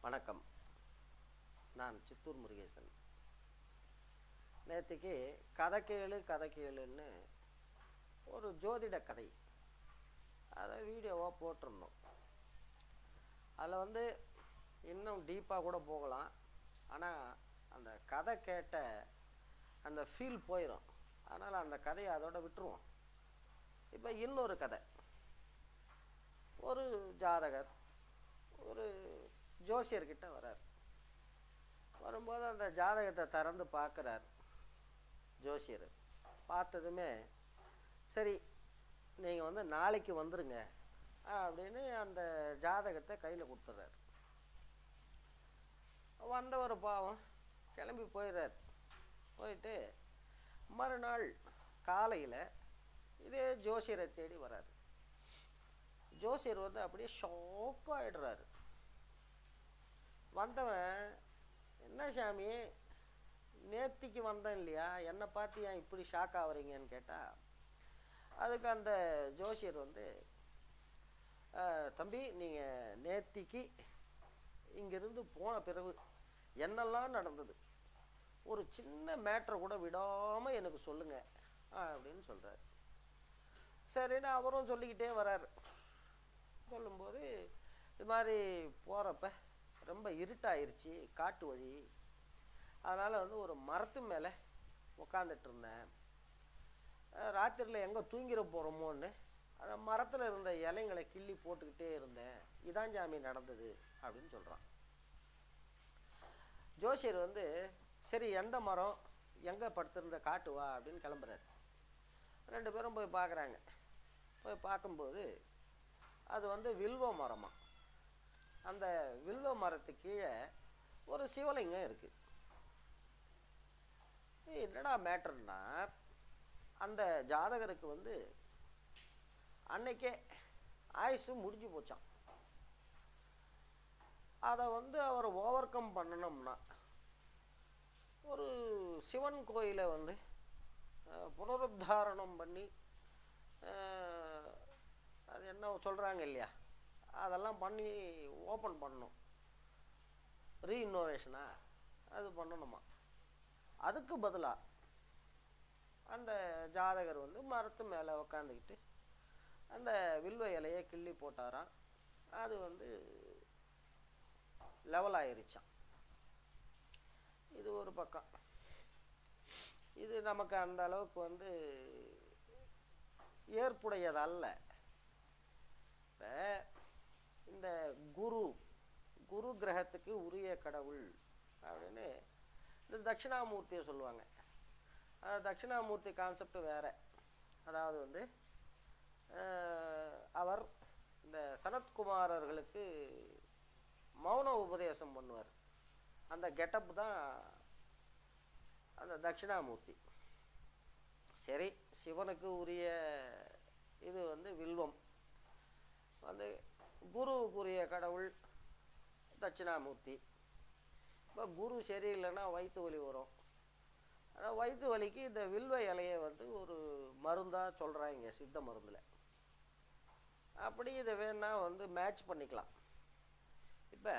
வணக்கம் நான் சித்தூர் முருகேசன் நேற்றுக்கு கதை கேளு கதை கேளுன்னு ஒரு ஜோதிட கதை அதை வீடியோவாக போட்டிருந்தோம் அதில் வந்து இன்னும் டீப்பாக கூட போகலாம் ஆனால் அந்த கதை கேட்ட அந்த ஃபீல் போயிடும் அதனால் அந்த கதையை அதோட விட்டுருவோம் இப்போ இன்னொரு கதை ஒரு ஜாதகர் ஒரு ஜோசியர்கிட்ட வரார் வரும்போது அந்த ஜாதகத்தை திறந்து பார்க்குறார் ஜோசியர் பார்த்ததுமே சரி நீங்கள் வந்து நாளைக்கு வந்துருங்க அப்படின்னு அந்த ஜாதகத்தை கையில் கொடுத்துட்றாரு வந்தவர் பாவம் கிளம்பி போயிடுறார் போயிட்டு மறுநாள் காலையில் இதே ஜோசியரை தேடி வரார் ஜோசியர் வந்து அப்படியே ஷாக்காகிடுறாரு வந்தவன் என்ன சாமி நேத்திக்கு வந்தேன் இல்லையா என்னை பார்த்து ஏன் இப்படி ஷாக் ஆகுறீங்கன்னு கேட்டால் அதுக்கு அந்த ஜோசியர் வந்து "அஹ், தம்பி நீங்கள் நேத்திக்கு இங்கிருந்து போன பிறகு என்னெல்லாம் நடந்தது ஒரு சின்ன மேட்ரை கூட விடாமல் எனக்கு சொல்லுங்க அப்படின்னு சொல்கிறார் சரின்னு அவரும் சொல்லிக்கிட்டே வராரு சொல்லும்போது இது மாதிரி போகிறப்ப ரொம்ப இருட்டாயிருச்சு காட்டு வழி அதனால் வந்து ஒரு மரத்து மேலே உக்காந்துட்டு இருந்தேன் அஹ் ராத்திரியில் எங்கே தூங்கிட போகிறோமோன்னு அந்த மரத்தில் இருந்த இலைங்களை கிள்ளி போட்டுக்கிட்டே இருந்தேன் இதான் ஜாமி நடந்தது அப்படின்னு சொல்கிறான் ஜோசியர் வந்து சரி எந்த மரம் எங்கே படுத்திருந்த காட்டுவா அப்படின்னு கிளம்புறாரு ரெண்டு பேரும் போய் பார்க்குறாங்க போய் பார்க்கும்போது அது வந்து வில்வ மரமா அந்த வில்வ மரத்துக்கு கீழே ஒரு சிவலிங்கம் இருக்குது என்னடா மேட்டர்னா அந்த ஜாதகருக்கு வந்து அன்னைக்கே ஆயுசு முடிஞ்சு போச்சான் அதை வந்து அவர் ஓவர் கம் பண்ணணும்னா ஒரு சிவன் கோயிலை வந்து அஹ், புனருத்தாரணம் பண்ணி அஹ், அது என்ன சொல்கிறாங்க இல்லையா அதெல்லாம் பண்ணி ஓப்பன் பண்ணணும் ரீஇன்னோவேஷனா அது பண்ணணுமா அதுக்கு பதிலாக அந்த ஜாதகர் வந்து மரத்து மேலே உக்காந்துக்கிட்டு அந்த வில்வ இலையை கிள்ளி போட்டாராம் அது வந்து லெவல் ஆயிருச்சான் இது ஒரு பக்கம் இது நமக்கு அந்த அளவுக்கு வந்து ஏற்புடையதல்ல இப்போ இந்த குரு குரு கிரகத்துக்கு உரிய கடவுள் அப்படின்னு இந்த தட்சிணாமூர்த்தியை சொல்லுவாங்க அது தட்சிணாமூர்த்தி கான்செப்ட் வேற அதாவது வந்து அஹ், அவர் இந்த சனத்குமாரர்களுக்கு மௌன உபதேசம் பண்ணுவார் அந்த கெட்டப் தான் அந்த தட்சிணாமூர்த்தி சரி சிவனுக்கு உரிய இது வந்து வில்வம் வந்து குருவுக்குரிய கடவுள் தட்சிணாமூர்த்தி இப்போ குரு சரியில்லைன்னா வயிற்று வலி வரும் ஆனால் வயிற்று வலிக்கு இந்த வில்வ இலையை வந்து ஒரு மருந்தாக சொல்கிறாங்க சித்த மருந்தில் அப்படி இதை வேணா வந்து மேட்ச் பண்ணிக்கலாம் இப்போ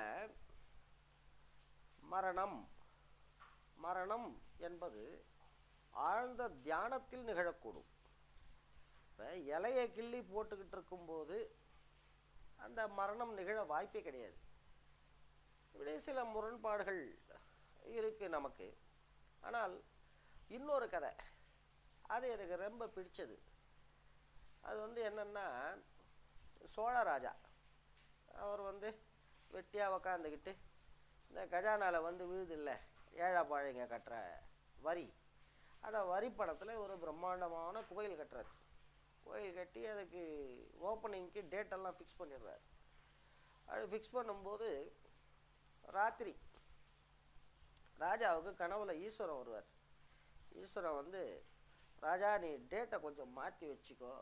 மரணம் மரணம் என்பது ஆழ்ந்த தியானத்தில் நிகழக்கூடும் இப்போ இலையை கிள்ளி போட்டுக்கிட்டு இருக்கும்போது அந்த மரணம் நிகழ வாய்ப்பே கிடையாது இப்படி சில முரண்பாடுகள் இருக்கு நமக்கு ஆனால் இன்னொரு கதை அது எனக்கு ரொம்ப பிடிச்சது அது வந்து என்னன்னா சோழராஜா அவர் வந்து வெட்டியாக உக்காந்துக்கிட்டு இந்த கஜானால வந்து விழுதில்ல ஏழா பாழைங்க கட்டுற வரி அந்த வரி பணத்தில் ஒரு பிரம்மாண்டமான கோயில் கட்டுறாரு கோயில் கட்டி அதுக்கு ஓப்பனிங்க்கு டேட்டெல்லாம் ஃபிக்ஸ் பண்ணிடுறாரு அது ஃபிக்ஸ் பண்ணும்போது ராத்திரி ராஜாவுக்கு கனவுல ஈஸ்வரன் வருவார் ஈஸ்வரன் வந்து ராஜா நீ டேட்டை கொஞ்சம் மாற்றி வச்சுக்கோ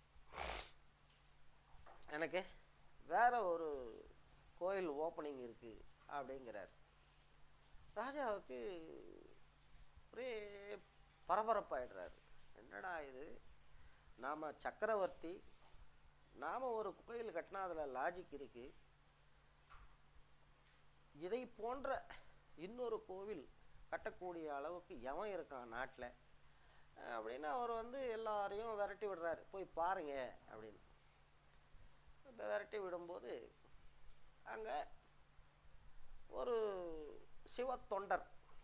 எனக்கு வேற ஒரு கோயில் ஓப்பனிங் இருக்கு அப்படிங்கிறார் ராஜாவுக்கு ஒரே பரபரப்பாயிடுறாரு என்னடா இது நாம் சக்கரவர்த்தி நாம் ஒரு கோயில் கட்டினா அதில் லாஜிக் இருக்கு இதை போன்ற இன்னொரு கோவில் கட்டக்கூடிய அளவுக்கு எவன் இருக்கான் நாட்டில் அப்படின்னு அவர் வந்து எல்லாரையும் விரட்டி விடுறாரு போய் பாருங்க அப்படின்னு இப்போ விரட்டி விடும்போது அங்கே ஒரு சிவத்தொண்டர்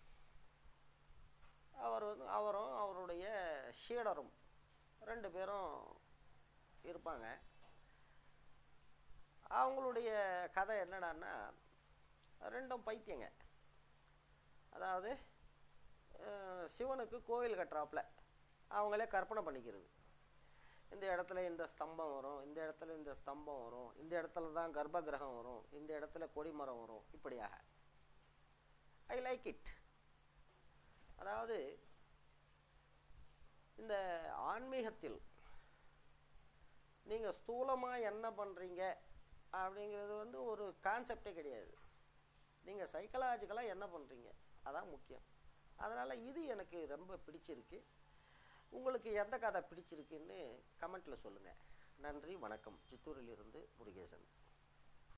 அவர் வந்து அவரும் அவருடைய ஷீடரும் ரெண்டு பேரும் இருப்பாங்க அவங்களுடைய கதை என்னடான்னா ரெண்டும் பைத்தியங்க அதாவது அஹ், சிவனுக்கு கோவில் கட்டுறாப்புல அவங்களே கற்பனை பண்ணிக்கிறது இந்த இடத்துல இந்த ஸ்தம்பம் வரும் இந்த இடத்துல இந்த ஸ்தம்பம் வரும் இந்த இடத்துல தான் கர்ப்ப கிரகம் வரும் இந்த இடத்துல கொடிமரம் வரும் இப்படியாக ஐ லைக் இட் அதாவது இந்த ஆன்மீகத்தில் நீங்கள் ஸ்தூலமாக என்ன பண்ணுறீங்க அப்படிங்கிறது வந்து ஒரு கான்செப்டே கிடையாது நீங்கள் சைக்கலாஜிக்கலாக என்ன பண்ணுறீங்க அதான் முக்கியம் அதனால் இது எனக்கு ரொம்ப பிடிச்சிருக்கு உங்களுக்கு எந்த கதை பிடிச்சிருக்குன்னு கமெண்ட்டில் சொல்லுங்கள் நன்றி வணக்கம் சித்தூரிலிருந்து முருகேசன்